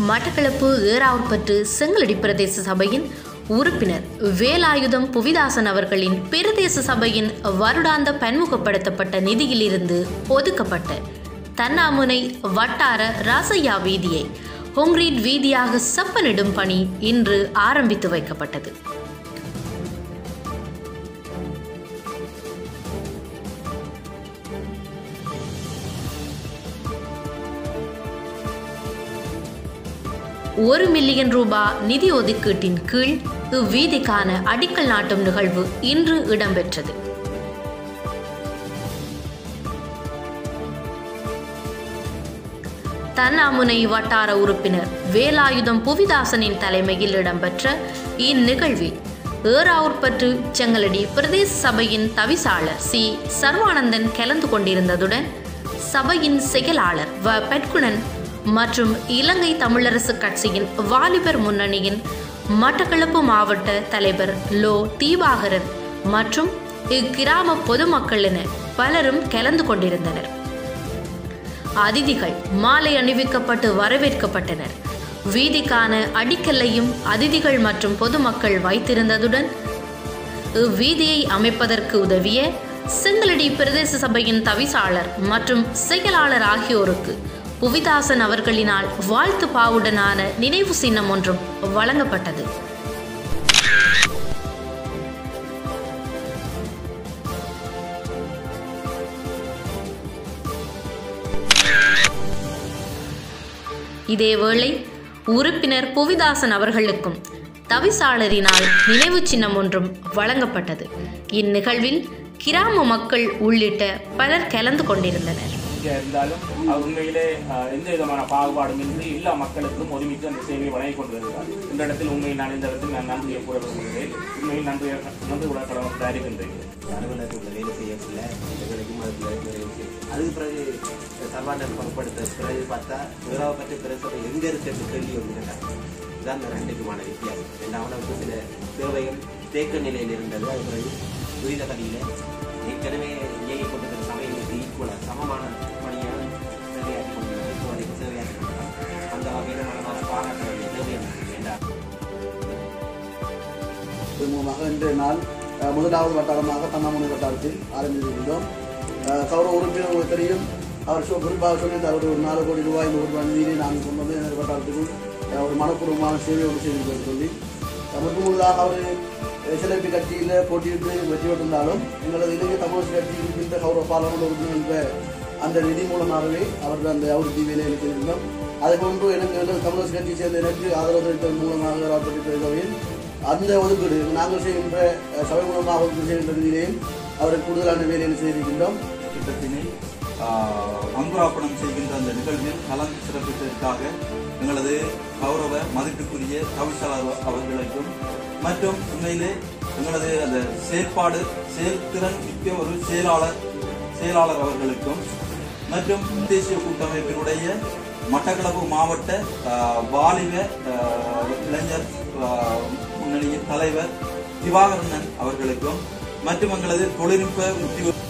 மட்டக்களப்பு ஏறாவூர்பற்று செங்கலடி பிரதேச சபையின் உறுப்பினர் வேலாயுதம் புவிதாசன் அவர்களின் பிரதேச சபையின் வருடாந்த பன்முகப்படுத்தப்பட்ட நிதியிலிருந்து ஒதுக்கப்பட்ட தன்னாமுனை வட்டார ராசையா வீதியை கொங்கிரீட் வீதியாக செப்பனிடும் பணி இன்று ஆரம்பித்து வைக்கப்பட்டது ஒரு மில்லியன் ரூபாய் நிதி ஒதுக்கீட்டின் கீழ் இவ்வீதிக்கான அடிக்கல் நாட்டும் நிகழ்வு இன்று இடம்பெற்றது தன்னாமுனை வட்டார உறுப்பினர் வேலாயுதம் புவிதாசனின் தலைமையில் இடம்பெற்ற இந்நிகழ்வில் ஏறாவூர்பற்று செங்கலடி பிரதேச சபையின் தவிசாளர் சி சர்வானந்தன் கலந்து கொண்டிருந்ததுடன் சபையின் செயலாளர் வ பெட்குணன் மற்றும் இலங்கை தமிழரசு கட்சியின் வாலிபர் முன்னணியின் மட்டக்களப்பு மாவட்ட தலைவர் லோ தீபாகரன் மற்றும் இக்கிராம பொதுமக்கள் என பலரும் கலந்து கொண்டிருந்தனர் அதிதிகள் மாலை அணிவிக்கப்பட்டு வரவேற்கப்பட்டனர் வீதிக்கான அடிக்கல்லையும் அதிதிகள் மற்றும் பொதுமக்கள் வைத்திருந்ததுடன் இவ்வீதியை அமைப்பதற்கு உதவிய செங்கலடி பிரதேச சபையின் தவிசாளர் மற்றும் செயலாளர் ஆகியோருக்கு புவிதாசன் அவர்களினால் வாழ்த்து பாவுடனான நினைவு சின்னம் ஒன்றும் வழங்கப்பட்டது இதேவேளை உறுப்பினர் புவிதாசன் அவர்களுக்கும் தவிசாளரினால் நினைவு சின்னம் ஒன்றும் வழங்கப்பட்டது இந்நிகழ்வில் கிராம மக்கள் உள்ளிட்ட பலர் கலந்து கொண்டிருந்தனர் இங்கே இருந்தாலும் அவர் உண்மையிலே அஹ், எந்த விதமான பாகுபாடும் இன்றி எல்லா மக்களுக்கும் ஒருமித்து அந்த சேவையை வழங்கிக் கொண்டு வருகிறார் இந்த இடத்தில் உண்மையில் நான் இந்த இடத்தில் நான் நன்றியை கூற விரும்புகிறேன் உண்மையில் நன்றி நன்றி கூட கடவுள் இருக்கின்றேன் அலுவலகத்தில் உள்ள வேலை செய்யக்குள்ள எங்களுக்கும் அதுக்கு வேலை செய்யும் அதுக்கு பிறகு சர்வாண்டர் பகுப்படுத்த பிறகு பார்த்தா விவராவை பற்றி பிரசவை எங்க இருக்கிறது கேள்வி ஒன்று கேட்டாங்க இதுதான் இந்த ரெண்டுக்குமான வித்தியாசம் ரெண்டாவது சில தேவைகள் தேக்க நிலையில் இருந்தது அது பிறகு துரித கதியில ஏற்கனவே இயங்கிக் கொண்டிருக்கிற சமயங்களுக்கு ஈக்குவலாக சமமான பணியாக சேவையாற்றி கொண்டிருக்கிறது இப்போ வரைக்கும் சேவையாற்றி கொண்டிருக்கிறாங்க அந்த வகையில் மனதாக பாராட்ட வேண்டிய தேவை எனக்கு வேண்டாம் இதன் மூலமாக இன்றைய நாள் அஹ், முதலாவது வட்டாரமாக தன்னாமுனை வட்டாரத்தில் ஆரம்பித்திருக்கின்றோம் அஹ், கௌரவ உறுப்பினர் உங்களுக்கு தெரியும் அவர் சொ- குறிப்பாக சொல்லியிருந்தார் ஒரு ஒரு நாலு கோடி ரூபாய் இந்த ஒரு நிதியை நாங்கள் கொண்டு வந்து எனது வட்டாரத்துக்கு அஹ், ஒரு மனப்பூர்வமான சேவையோடு செய்திருக்கிறது சொல்லி அதற்கு முன்னதாக அவர் எஸ்எல்பி கட்சியில் போட்டியிட்டு வெற்றி பெற்றிருந்தாலும் எங்களது இலங்கை தமிழ் கட்சி இருக்கின்ற கௌரவ பாராளுமன்ற உறுப்பினர் என்ற அந்த நிதி மூலமாகவே அவர்கள் அந்த அபிவிருத்தி வேலையை செய்திருந்தோம் அதே போன்று எனக்கு எனது தமிழரசு கட்சியை சேர்ந்த எனக்கு ஆதரவு தெரிவித்ததன் மூலமாக ஏற்பட்ட தொகையில் அந்த ஒதுக்கீடு நாங்கள் செய்கின்ற அஹ், சபை மூலமாக ஒதுக்கீடு செய்கின்ற நிதியிலேயும் அவருக்கு கூடுதலான வேலையை செய்திருக்கின்றோம் திட்டத்தினை ஆஹ், அங்குராப்பணம் செய்கின்ற அந்த நிகழ்வில் கலந்து சிறப்பித்ததற்காக எங்களது கௌரவ மதிப்புக்குரிய தவிசாளர் அவர்களுக்கும் மற்றும் உண்மையிலே எங்களது அந்த செயற்பாடு செயல்திறன் மிக்க ஒரு செயலாளர் செயலாளர் அவர்களுக்கும் மற்றும் தேசிய கூட்டமைப்பினுடைய மட்டக்களப்பு மாவட்ட ஆஹ், வாலிப ஆஹ், இளைஞர் ஆஹ், முன்னணியின் தலைவர் திவாகரண்ணன் அவர்களுக்கும் மற்றும் எங்களது தொழில்நுட்ப உத்தியோக